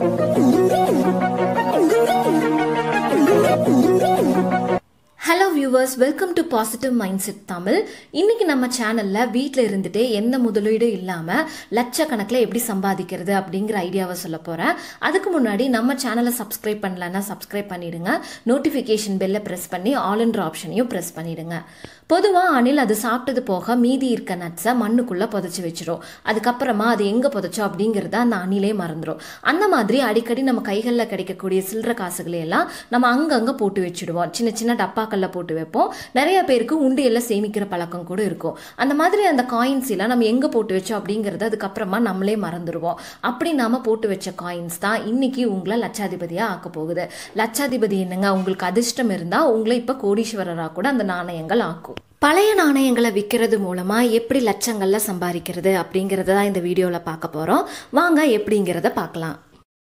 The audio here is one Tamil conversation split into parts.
hello viewers welcome to positive mind set Tamil இன்னைக்கு நம்ம சேனலில் வீட்டில் இருந்துட்டே எந்த முதலீடும் இல்லாமல் லட்சக்கணக்கில் எப்படி சம்பாதிக்கிறது அப்படிங்கிற ஐடியாவை சொல்ல போகிறேன் அதுக்கு முன்னாடி நம்ம சேனலை சப்ஸ்கிரைப் பண்ணலன்னா சப்ஸ்கிரைப் பண்ணிடுங்க நோட்டிஃபிகேஷன் பெல்லை ப்ரெஸ் பண்ணி ஆல்ன்ற ஆப்ஷனையும் ப்ரெஸ் பண்ணிடுங்க பொதுவாக அணில் அது சாப்பிட்டது போக மீதி இருக்க நட்ஸை மண்ணுக்குள்ளே புதைச்சி வச்சிரும் அதுக்கப்புறமா அது எங்கே புதைச்சோம் அப்படிங்கிறத அந்த அணிலே மறந்துடும் அந்த மாதிரி அடிக்கடி நம்ம கைகளில் கிடைக்கக்கூடிய சில்லற காசுகளை எல்லாம் நம்ம அங்கங்கே போட்டு வச்சுடுவோம் சின்ன சின்ன டப்பாக்கல்ல போட்டு வைப்போம் நிறைய பேருக்கு உண்டியல்ல சேமிக்கிற பழக்கம் கூட இருக்கும் அந்த மாதிரி அந்த காயின்ஸ் எல்லாம் நம்ம எங்கே போட்டு வச்சோம் அப்படிங்கிறத அதுக்கப்புறமா நம்மளே மறந்துடுவோம் அப்படி நாம போட்டு வச்ச காயின்ஸ் தான் இன்னைக்கு உங்களை லட்சாதிபதியாக ஆக்க போகுது லட்சாதிபதி என்னங்க உங்களுக்கு அதிர்ஷ்டம் இருந்தால் உங்களை இப்போ கோடீஸ்வரராக கூட அந்த நாணயங்கள் ஆக்கும் பழைய நாணயங்களை விற்கிறது மூலமாக எப்படி லட்சங்கள்ல சம்பாதிக்கிறது அப்படிங்கிறத தான் இந்த வீடியோவில் பார்க்க போகிறோம் வாங்க எப்படிங்கிறத பார்க்கலாம்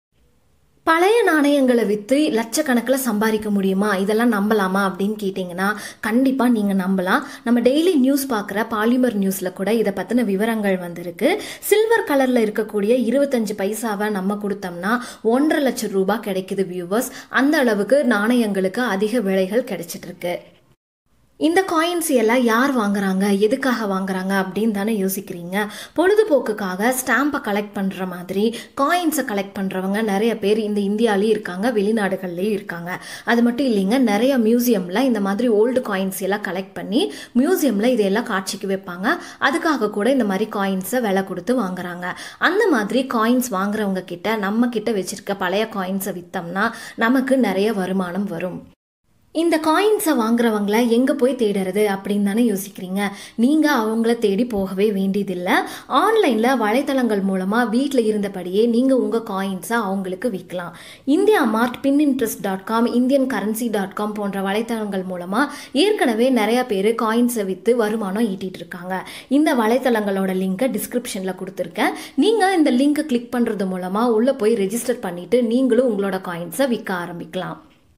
பழைய நாணயங்களை விற்று லட்சக்கணக்கில் சம்பாதிக்க முடியுமா இதெல்லாம் நம்பலாமா அப்படின்னு கேட்டிங்கன்னா கண்டிப்பாக நீங்கள் நம்பலாம் நம்ம டெய்லி நியூஸ் பார்க்குற பாலிமர் நியூஸில் கூட இதை பற்றின விவரங்கள் வந்திருக்கு சில்வர் கலரில் இருக்கக்கூடிய இருபத்தஞ்சு பைசாவை நம்ம கொடுத்தோம்னா ஒன்றரை லட்சம் ரூபாய் கிடைக்குது வியூவர்ஸ் அந்த அளவுக்கு நாணயங்களுக்கு அதிக விலைகள் கிடைச்சிட்டு இருக்கு இந்த காயின்ஸ் எல்லாம் யார் வாங்குறாங்க எதுக்காக வாங்குறாங்க அப்படின்னு தானே யோசிக்கிறீங்க பொழுதுபோக்குக்காக ஸ்டாம்பை கலெக்ட் பண்ணுற மாதிரி காயின்ஸை கலெக்ட் பண்ணுறவங்க நிறைய பேர் இந்த இந்தியாலேயும் இருக்காங்க வெளிநாடுகள்லேயும் இருக்காங்க அது மட்டும் இல்லைங்க நிறைய மியூசியமில் இந்த மாதிரி ஓல்டு காயின்ஸ் எல்லாம் கலெக்ட் பண்ணி மியூசியமில் இதையெல்லாம் காட்சிக்கு வைப்பாங்க அதுக்காக கூட இந்த மாதிரி காயின்ஸை விலை கொடுத்து வாங்குறாங்க அந்த மாதிரி காயின்ஸ் வாங்குறவங்க கிட்ட நம்ம கிட்ட வச்சிருக்க பழைய காயின்ஸை விற்றோம்னா நமக்கு நிறைய வருமானம் வரும் இந்த காயின்ஸை வாங்குறவங்கள எங்கே போய் தேடுறது அப்படின்னு தானே யோசிக்கிறீங்க நீங்கள் அவங்கள தேடி போகவே வேண்டியதில்லை ஆன்லைனில் வலைத்தளங்கள் மூலமாக வீட்டில் இருந்தபடியே நீங்கள் உங்கள் காயின்ஸை அவங்களுக்கு விற்கலாம் India mart Pinterest dot com Indian currency dot com போன்ற வலைத்தளங்கள் மூலமாக ஏற்கனவே நிறைய பேர் காயின்ஸை விற்று வருமானம் ஈட்டிட்டு இருக்காங்க இந்த வலைத்தளங்களோட லிங்கை டிஸ்கிரிப்ஷனில் கொடுத்துருக்கேன் நீங்கள் இந்த லிங்கை கிளிக் பண்ணுறது மூலமாக உள்ளே போய் ரெஜிஸ்டர் பண்ணிவிட்டு நீங்களும் உங்களோட காயின்ஸை விற்க ஆரம்பிக்கலாம்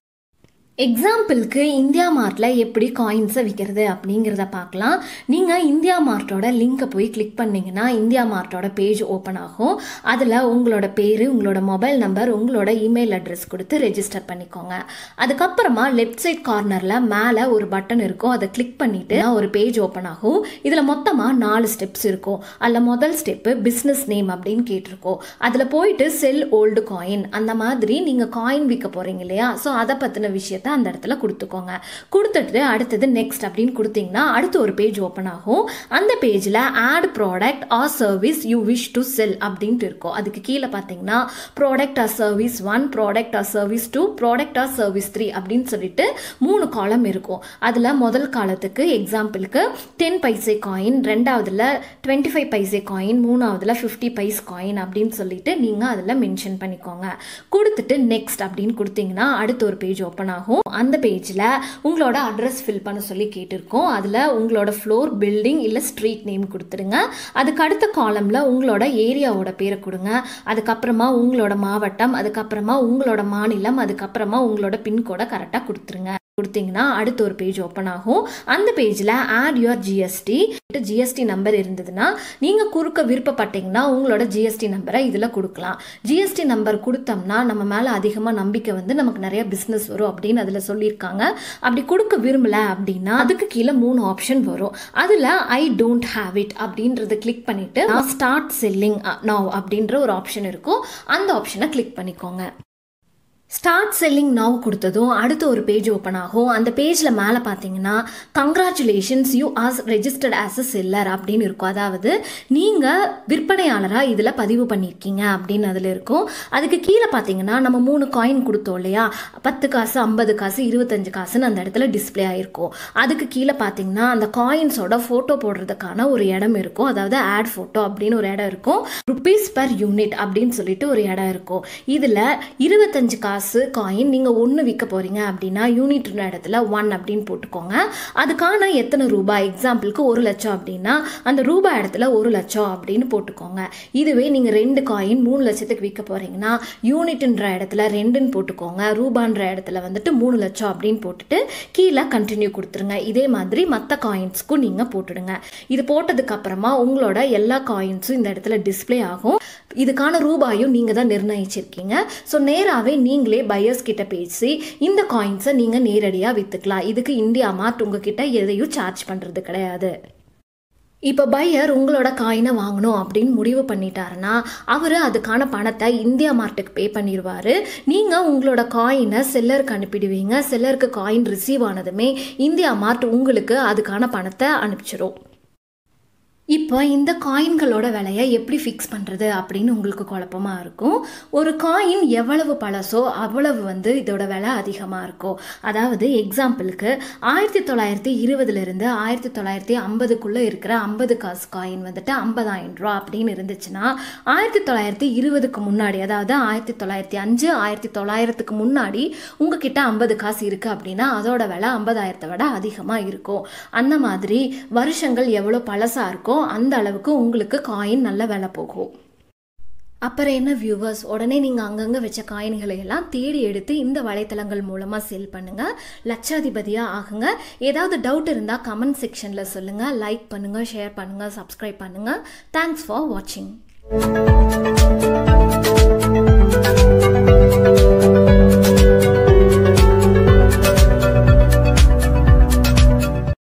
எக்ஸாம்பிளுக்கு இந்தியா மார்ட்டில் எப்படி காயின்ஸை விற்கிறது அப்படிங்கிறத பார்க்கலாம் நீங்கள் இந்தியா மார்ட்டோட லிங்கை போய் கிளிக் பண்ணிங்கன்னா இந்தியா மார்ட்டோட பேஜ் ஓப்பன் ஆகும் அதில் உங்களோட பேர் உங்களோட மொபைல் நம்பர் உங்களோட இமெயில் அட்ரஸ் கொடுத்து ரெஜிஸ்டர் பண்ணிக்கோங்க அதுக்கப்புறமா லெஃப்ட் சைட் கார்னரில் மேலே ஒரு பட்டன் இருக்கும் அதை கிளிக் பண்ணிவிட்டு ஒரு பேஜ் ஓப்பன் ஆகும் இதில் மொத்தமாக நாலு ஸ்டெப்ஸ் இருக்கும் அதில் முதல் ஸ்டெப்பு பிஸ்னஸ் நேம் அப்படின்னு கேட்டிருக்கோம் அதில் போயிட்டு செல் ஓல்டு காயின் அந்த மாதிரி நீங்கள் காயின் விற்க போகிறீங்க இல்லையா ஸோ அதை பற்றின விஷயத்த அந்த இடத்துல கொடுத்துக்கோங்க கொடுத்துட்டு அடுத்தது நெக்ஸ்ட் அப்படின்னு கொடுத்தீங்கன்னா அடுத்து ஒரு பேஜ் ஓப்பன் ஆகும் அந்த பேஜில் add product or service you wish to sell அப்படின்ட்டு இருக்கும் அதுக்கு கீழே பார்த்தீங்கன்னா product or service one product or service two product or service three அப்படின்னு சொல்லிட்டு மூணு காலம் இருக்கும் அதில் முதல் காலத்துக்கு எக்ஸாம்பிளுக்கு டென் பைசே காயின் ரெண்டாவதுல டுவெண்ட்டி ஃபைவ் பைசே காயின் மூணாவதுல ஃபிஃப்டி பைஸ் காயின் அப்படின்னு சொல்லிட்டு நீங்கள் அதில் மென்ஷன் பண்ணிக்கோங்க கொடுத்துட்டு நெக்ஸ்ட் அப்படின்னு கொடுத்தீங்கன்னா அடுத்து ஒரு பேஜ் ஓப்பன் ஆகும் அந்த பேஜில் உங்களோட அட்ரஸ் ஃபில் பண்ண சொல்லி கேட்டிருக்கோம் அதில் உங்களோட ஃப்ளோர் பில்டிங் இல்லை ஸ்ட்ரீட் நேம் கொடுத்துருங்க அதுக்கு அடுத்த காலமில் உங்களோட ஏரியாவோட பேரை கொடுங்க அதுக்கப்புறமா உங்களோட மாவட்டம் அதுக்கப்புறமா உங்களோட மாநிலம் அதுக்கப்புறமா உங்களோட பின்கோடை கரெக்டாக கொடுத்துருங்க கொடுத்தீங்கன்னா அடுத்து ஒரு பேஜ் ஓப்பன் ஆகும் அந்த பேஜில் add your GST GST number இருந்ததுன்னா நீங்கள் கொடுக்க விருப்பப்பட்டீங்கன்னா உங்களோட ஜிஎஸ்டி நம்பரை இதில் கொடுக்கலாம் ஜிஎஸ்டி நம்பர் கொடுத்தோம்னா நம்ம மேலே அதிகமாக நம்பிக்கை வந்து நமக்கு நிறைய பிஸ்னஸ் வரும் அப்படின்னு அதில் சொல்லியிருக்காங்க அப்படி கொடுக்க விரும்பல அப்படின்னா அதுக்கு கீழே மூணு ஆப்ஷன் வரும் அதில் ஐ டோன்ட் ஹாவ் இட் அப்படின்றத கிளிக் பண்ணிட்டு ஸ்டார்ட் செல்லிங் நவ் அப்படின்ற ஒரு ஆப்ஷன் இருக்கும் அந்த ஆப்ஷனை கிளிக் பண்ணிக்கோங்க ஸ்டார்ட் செல்லிங் நவ் கொடுத்ததும் அடுத்து ஒரு பேஜ் ஓப்பன் ஆகும் அந்த பேஜில் மேலே பார்த்தீங்கன்னா congratulations you as registered as a seller அப்படின்னு இருக்கும் அதாவது நீங்கள் விற்பனையாளராக இதில் பதிவு பண்ணியிருக்கீங்க அப்படின்னு அதில் இருக்கும் அதுக்கு கீழே பார்த்தீங்கன்னா நம்ம மூணு காயின் கொடுத்தோம் இல்லையா பத்து காசு ஐம்பது காசு இருபத்தஞ்சு காசுன்னு அந்த இடத்துல டிஸ்பிளே ஆகிருக்கும் அதுக்கு கீழே பார்த்தீங்கன்னா அந்த காயின்ஸோட ஃபோட்டோ போடுறதுக்கான ஒரு இடம் இருக்கும் அதாவது ஆட் ஃபோட்டோ அப்படின்னு ஒரு இடம் இருக்கும் ருபீஸ் பர் யூனிட் அப்படின்னு சொல்லிட்டு ஒரு இடம் இருக்கும் இதில் இருபத்தஞ்சு காசு காசு காயின் நீங்கள் ஒன்று விற்க போகிறீங்க அப்படின்னா யூனிட் இடத்துல ஒன் அப்படின்னு போட்டுக்கோங்க அதுக்கான எத்தனை ரூபாய் எக்ஸாம்பிளுக்கு ஒரு லட்சம் அப்படின்னா அந்த ரூபாய் இடத்துல ஒரு லட்சம் அப்படின்னு போட்டுக்கோங்க இதுவே நீங்கள் ரெண்டு காயின் மூணு லட்சத்துக்கு விற்க போகிறீங்கன்னா யூனிட்ன்ற இடத்துல ரெண்டுன்னு போட்டுக்கோங்க ரூபான்ற இடத்துல வந்துட்டு மூணு லட்சம் அப்படின்னு போட்டுட்டு கீழே கண்டினியூ கொடுத்துருங்க இதே மாதிரி மற்ற காயின்ஸ்க்கும் நீங்கள் போட்டுடுங்க இது போட்டதுக்கு அப்புறமா உங்களோட எல்லா காயின்ஸும் இந்த இடத்துல டிஸ்ப்ளே ஆகும் இதுக்கான ரூபாயும் நீங்கள் தான் நிர்ணயிச்சிருக்கீங்க ஸோ நேராகவே நீங்களே பையர்ஸ் கிட்ட பேசி இந்த காயின்ஸை நீங்கள் நேரடியாக விற்றுக்கலாம் இதுக்கு இந்தியா மார்ட் உங்ககிட்ட எதையும் சார்ஜ் பண்ணுறது கிடையாது இப்போ பையர் உங்களோட காயினை வாங்கணும் அப்படின்னு முடிவு பண்ணிட்டாருன்னா அவர் அதுக்கான பணத்தை இந்தியா மார்ட்டுக்கு பே பண்ணிடுவார் நீங்கள் உங்களோட காயினை செல்லருக்கு அனுப்பிடுவீங்க செல்லருக்கு காயின் ரிசீவ் ஆனதுமே இந்தியா மார்ட் உங்களுக்கு அதுக்கான பணத்தை அனுப்பிச்சிடும் இப்போ இந்த காயின்களோட விலையை எப்படி ஃபிக்ஸ் பண்ணுறது அப்படின்னு உங்களுக்கு குழப்பமாக இருக்கும் ஒரு காயின் எவ்வளவு பழசோ அவ்வளவு வந்து இதோட விலை அதிகமாக இருக்கும் அதாவது எக்ஸாம்பிளுக்கு ஆயிரத்தி தொள்ளாயிரத்தி இருபதுலேருந்து ஆயிரத்தி தொள்ளாயிரத்தி ஐம்பதுக்குள்ளே இருக்கிற ஐம்பது காசு காயின் வந்துட்டு ஐம்பதாயிரம் ரூபா அப்படின்னு இருந்துச்சுன்னா ஆயிரத்தி தொள்ளாயிரத்தி இருபதுக்கு முன்னாடி அதாவது ஆயிரத்தி தொள்ளாயிரத்தி அஞ்சு ஆயிரத்தி தொள்ளாயிரத்துக்கு முன்னாடி உங்ககிட்ட ஐம்பது காசு இருக்குது அப்படின்னா அதோட விலை ஐம்பதாயிரத்தை விட அதிகமாக இருக்கும் அந்த மாதிரி வருஷங்கள் எவ்வளோ பழசாக இருக்கோ அந்த அளவுக்கு உங்களுக்கு காயின் நல்ல விலை போகும் அப்புறம் என்ன வியூவர்ஸ் உடனே நீங்கள் அங்கங்கே வச்ச காயின்களை எல்லாம் தேடி எடுத்து இந்த வலைத்தளங்கள் மூலமாக சேல் பண்ணுங்கள் லட்சாதிபதியாக ஆகுங்க ஏதாவது டவுட் இருந்தால் கமெண்ட் செக்ஷனில் சொல்லுங்கள் லைக் பண்ணுங்கள் ஷேர் பண்ணுங்கள் சப்ஸ்கிரைப் பண்ணுங்கள் தேங்க்ஸ் ஃபார் வாட்சிங்